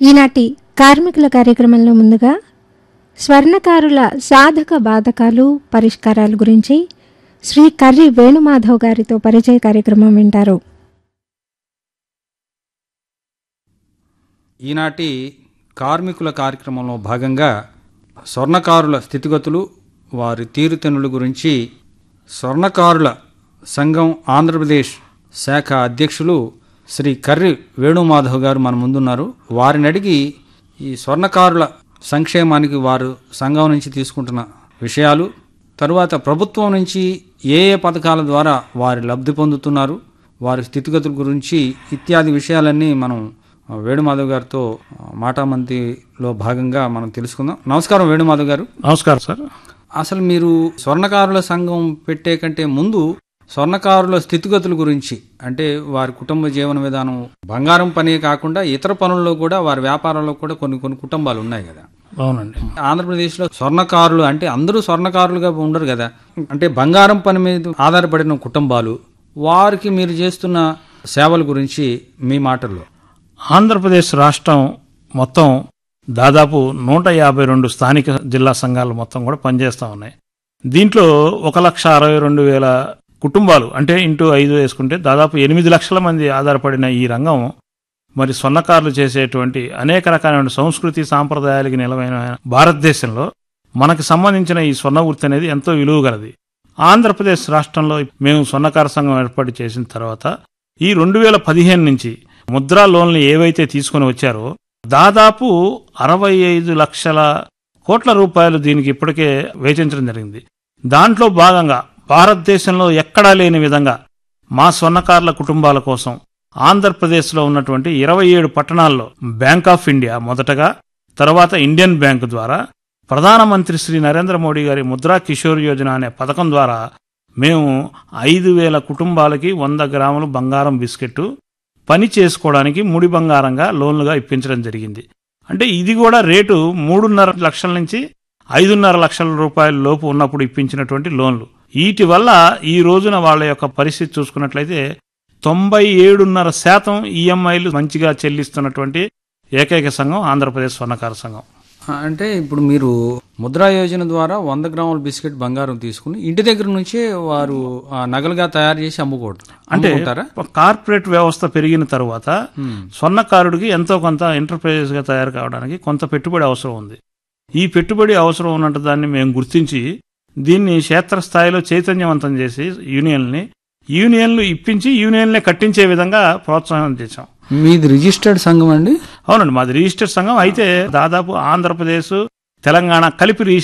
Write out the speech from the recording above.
ఈనాటి కార్మికుల కార్యక్రమంలో ముందుగా స్వర్ణకారుల సాధక బాధకాలు పరిష్కారాల గురించి శ్రీ కర్రి వేణుమాధవ్ గారితో పరిచయ కార్యక్రమం వింటారు ఈనాటి కార్మికుల కార్యక్రమంలో భాగంగా స్వర్ణకారుల స్థితిగతులు వారి తీరుతెన్నుల గురించి స్వర్ణకారుల సంఘం ఆంధ్రప్రదేశ్ శాఖ అధ్యక్షులు శ్రీ కర్రి వేణుమాధవ్ గారు మన ముందున్నారు వారిని అడిగి ఈ స్వర్ణకారుల సంక్షేమానికి వారు సంఘం నుంచి తీసుకుంటున్న విషయాలు తరువాత ప్రభుత్వం నుంచి ఏ ఏ పథకాల ద్వారా వారి లబ్ధి పొందుతున్నారు వారి స్థితిగతుల గురించి ఇత్యాది విషయాలన్నీ మనం ఆ, వేణుమాధవ్ గారితో ఆ, మాటామంతిలో భాగంగా మనం తెలుసుకుందాం నమస్కారం వేణుమాధవ్ గారు నమస్కారం సార్ అసలు మీరు స్వర్ణకారుల సంఘం పెట్టే కంటే ముందు స్వర్ణకారుల స్థితిగతుల గురించి అంటే వారి కుటుంబ జీవన విధానం బంగారం పనే కాకుండా ఇతర పనుల్లో కూడా వారి వ్యాపారంలో కూడా కొన్ని కొన్ని కుటుంబాలు ఉన్నాయి కదా అవునండి ఆంధ్రప్రదేశ్లో స్వర్ణకారులు అంటే అందరూ స్వర్ణకారులుగా ఉండరు కదా అంటే బంగారం పని మీద ఆధారపడిన కుటుంబాలు వారికి మీరు చేస్తున్న సేవల గురించి మీ మాటల్లో ఆంధ్రప్రదేశ్ రాష్ట్రం మొత్తం దాదాపు నూట యాభై రెండు స్థానిక జిల్లా సంఘాలు మొత్తం కూడా పనిచేస్తూ ఉన్నాయి దీంట్లో ఒక లక్ష అరవై రెండు వేల కుటుంబాలు అంటే ఇంటూ ఐదు వేసుకుంటే దాదాపు ఎనిమిది లక్షల మంది ఆధారపడిన ఈ రంగం మరి స్వర్ణకారులు చేసేటువంటి అనేక రకాలైన సంస్కృతి సాంప్రదాయాలకి నిలవైన భారతదేశంలో మనకు సంబంధించిన ఈ స్వర్ణ వృత్తి అనేది ఎంతో విలువ గలది ఆంధ్రప్రదేశ్ రాష్ట్రంలో మేము స్వర్ణకార సంఘం ఏర్పాటు చేసిన తర్వాత ఈ రెండు వేల పదిహేను నుంచి ముద్రా లోన్లు ఏవైతే తీసుకొని వచ్చారో దాదాపు అరవై ఐదు లక్షల కోట్ల రూపాయలు దీనికి ఇప్పటికే వేచించడం జరిగింది దాంట్లో భాగంగా భారతదేశంలో ఎక్కడా లేని విధంగా మా స్వర్ణకారుల కుటుంబాల కోసం ఆంధ్రప్రదేశ్లో ఉన్నటువంటి ఇరవై ఏడు పట్టణాల్లో బ్యాంక్ ఆఫ్ ఇండియా మొదటగా తర్వాత ఇండియన్ బ్యాంక్ ద్వారా ప్రధానమంత్రి శ్రీ నరేంద్ర మోడీ గారి ముద్రా కిషోర్ యోజన అనే పథకం ద్వారా మేము ఐదు వేల కుటుంబాలకి వంద గ్రాములు బంగారం బిస్కెట్ పని చేసుకోవడానికి ముడి బంగారంగా లోన్లుగా ఇప్పించడం జరిగింది అంటే ఇది కూడా రేటు మూడున్నర లక్షల నుంచి ఐదున్నర లక్షల రూపాయల లోపు ఉన్నప్పుడు ఇప్పించినటువంటి లోన్లు వీటి వల్ల ఈ రోజున వాళ్ళ యొక్క పరిస్థితి చూసుకున్నట్లయితే తొంభై ఏడున్నర శాతం ఈఎంఐలు మంచిగా చెల్లిస్తున్నటువంటి ఏకైక సంఘం ఆంధ్రప్రదేశ్ స్వర్ణకార సంఘం ఆ, అంటే ఇప్పుడు మీరు ముద్రా యోజన ద్వారా వంద గ్రాముల బిస్కెట్ బంగారం తీసుకుని ఇంటి దగ్గర నుంచే వారు ఆ, నగలుగా తయారు చేసి అమ్ముకోవడం అంటే అమ్ముకుంటారా కార్పొరేట్ వ్యవస్థ పెరిగిన తరువాత స్వర్ణకారుడికి ఎంతో కొంత ఎంటర్ప్రైజెస్ గా తయారు కావడానికి కొంత పెట్టుబడి అవసరం ఉంది ఈ పెట్టుబడి అవసరం ఉన్నట్టు దాన్ని మేము గుర్తించి దీన్ని క్షేత్రస్థాయిలో చైతన్యవంతం చేసి యూనియన్ని యూనియన్లు ఇప్పించి యూనియన్లే కట్టించే విధంగా ప్రోత్సాహం చేశాం మీది రిజిస్టర్డ్ సంఘం అండి అవునండి మాది రిజిస్టర్డ్ సంఘం అయితే దాదాపు ఆంధ్రప్రదేశ్ తెలంగాణ కలిపి